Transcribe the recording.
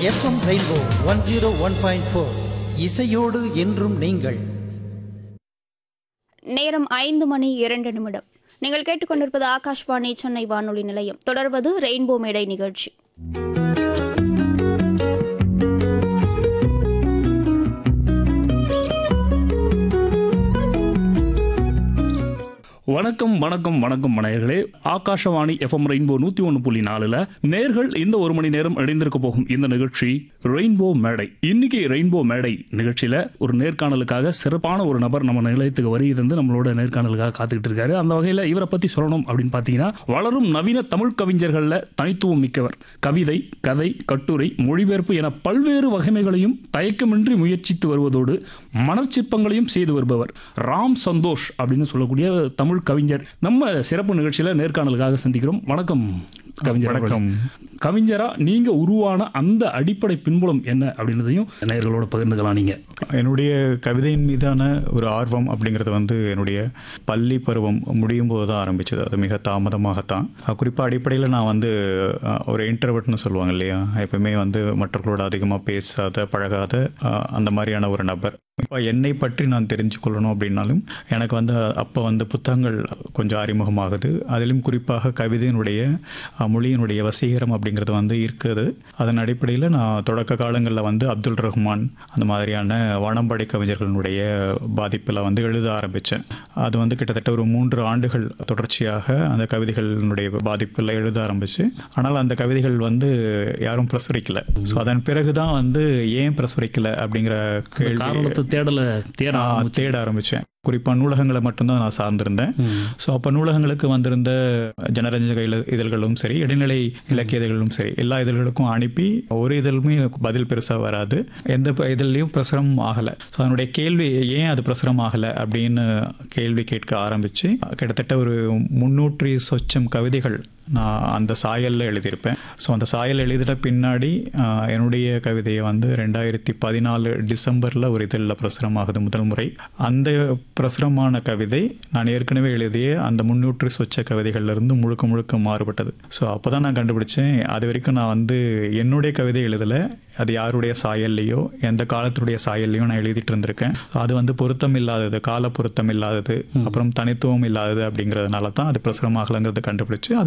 FM rainbow one zero one point four இசையோடு என்றும் நீங்கள் நேரம் ஐந்து மணி இரண்டு நிமிடம் நீங்கள் கேட்டுக்கொண்டிருப்பது ஆகாஷ்வாணி சென்னை வானொலி நிலையம் தொடர்வது ரெயின்போ மேடை நிகழ்ச்சி வணக்கம் வணக்கம் வணக்கம் மனையர்களே ஆகாஷவாணி எஃப்எம் ரெயின்போ நூத்தி ஒன்று புள்ளி நாலுல நேர்கள் இந்த ஒரு மணி நேரம் இணைந்திருக்க போகும் இந்த நிகழ்ச்சி ரெயின்போ மேடை இன்னைக்கு ரெயின்போ மேடை நிகழ்ச்சியில ஒரு நேர்காணலுக்காக சிறப்பான ஒரு நபர் நம்ம நிலையத்துக்கு வருகை தந்து நம்மளோட நேர்காணலுக்காக காத்துக்கிட்டு இருக்காரு அந்த வகையில இவரை பத்தி சொல்லணும் அப்படின்னு பாத்தீங்கன்னா வளரும் நவீன தமிழ் கவிஞர்கள்ல தனித்துவம் மிக்கவர் கவிதை கதை கட்டுரை மொழிபெயர்ப்பு என பல்வேறு வகைமைகளையும் தயக்கமின்றி முயற்சித்து வருவதோடு மனச்சிற்பங்களையும் செய்து வருபவர் ராம் சந்தோஷ் அப்படின்னு சொல்லக்கூடிய தமிழ் கவிஞர் நம்ம சிறப்பு நிகழ்ச்சியில நேர்காணலுக்காக சந்திக்கிறோம் வணக்கம் கவிஞர் அவர்களே. வணக்கம். கவிஞரா நீங்க உருவான அந்த அடிப்படை பின்புலம் என்ன அப்படின்றதையும் நேயர்களோட பகிர்ந்துக்கலாம் நீங்க என்னுடைய கவிதையின் மீதான ஒரு ஆர்வம் அப்படிங்கிறது வந்து என்னுடைய பள்ளி பருவம் முடியும் போது தான் ஆரம்பிச்சது அது மிக தாமதமாகத்தான் குறிப்பாக அடிப்படையில் நான் வந்து அஹ், ஒரு இன்டர்வெட்னு சொல்லுவாங்க இல்லையா எப்பவுமே வந்து மற்றவர்களோட அதிகமாக பேசாத பழகாத அஹ், அந்த மாதிரியான ஒரு நபர் இப்போ என்னை பற்றி நான் தெரிஞ்சு கொள்ளணும் அப்படின்னாலும் எனக்கு வந்து அப்போ வந்து புத்தகங்கள் கொஞ்சம் அறிமுகமாகுது அதிலும் குறிப்பாக கவிதையினுடைய அஹ், மொழியினுடைய வசீகரம் அப்படிங்கிறது வந்து இருக்குது அதன் அடிப்படையில் நான் தொடக்க காலங்களில் வந்து அப்துல் ரஹ்மான் அந்த மாதிரியான வானம்படை கவிஞர்களுடைய பாதிப்பில் வந்து எழுத ஆரம்பித்தேன் அது வந்து கிட்டத்தட்ட ஒரு மூன்று ஆண்டுகள் தொடர்ச்சியாக அந்த கவிதைகளினுடைய பாதிப்பில் எழுத ஆரம்பிச்சு ஆனால் அந்த கவிதைகள் வந்து யாரும் பிரசுரிக்கல ஸோ அதன் பிறகு தான் வந்து ஏன் பிரசுரிக்கல அப்படிங்கிற இந்த கேள்வி காரணத்தை தேடல தேட நான் ஆரம்பிச்சு. தேட ஆரம்பித்தேன் குறிப்பாக நூலகங்களை மட்டும்தான் நான் சார்ந்திருந்தேன் ம். ஸோ அப்போ நூலகங்களுக்கு வந்திருந்த ஜனரஞ்சக இல- இதழ்களும் சரி இடைநிலை இலக்கிய இதழ்களும் சரி எல்லா இதழ்களுக்கும் அனுப்பி ஒரு இதழுமே பதில் பெருசாக வராது எந்த ப- இதழ்லையும் பிரசுரம் ஆகலை ஸோ அதனுடைய கேள்வி ஏன் அது பிரசுரம் ஆகலை அப்படின்னு கேள்வி கேட்க ஆரம்பித்து கிட்டத்தட்ட ஒரு முன்னூற்றி சொச்சம் கவிதைகள் நான் அந்த சாயலில் எழுதியிருப்பேன் ஸோ அந்த சாயல் எழுதின பின்னாடி ஆஹ், என்னுடைய கவிதையை வந்து ரெண்டாயிரத்தி பதினாலு டிசம்பரில் ஒரு இதழில் பிரசுரமாகுது முதல் முறை அந்த பிரசுரமான கவிதை நான் ஏற்கனவே எழுதிய அந்த முன்னூற்று சொச்ச கவிதைகள்ல இருந்து முழுக்க முழுக்க மாறுபட்டது ஸோ அப்போ தான் நான் கண்டுபிடிச்சேன் அது வரைக்கும் நான் வந்து என்னுடைய கவிதை எழுதலை அது யாருடைய சாயல்லையோ எந்த காலத்துடைய சாயல்லையோ நான் எழுதிட்டு இருந்திருக்கேன் So அது வந்து பொருத்தம் இல்லாதது கால பொருத்தம் இல்லாதது அப்புறம் தனித்துவம் இல்லாதது அப்படிங்கிறதுனால தான் அது பிரசுரமாகலைங்கிறத கண்டுபிடிச்சு அதை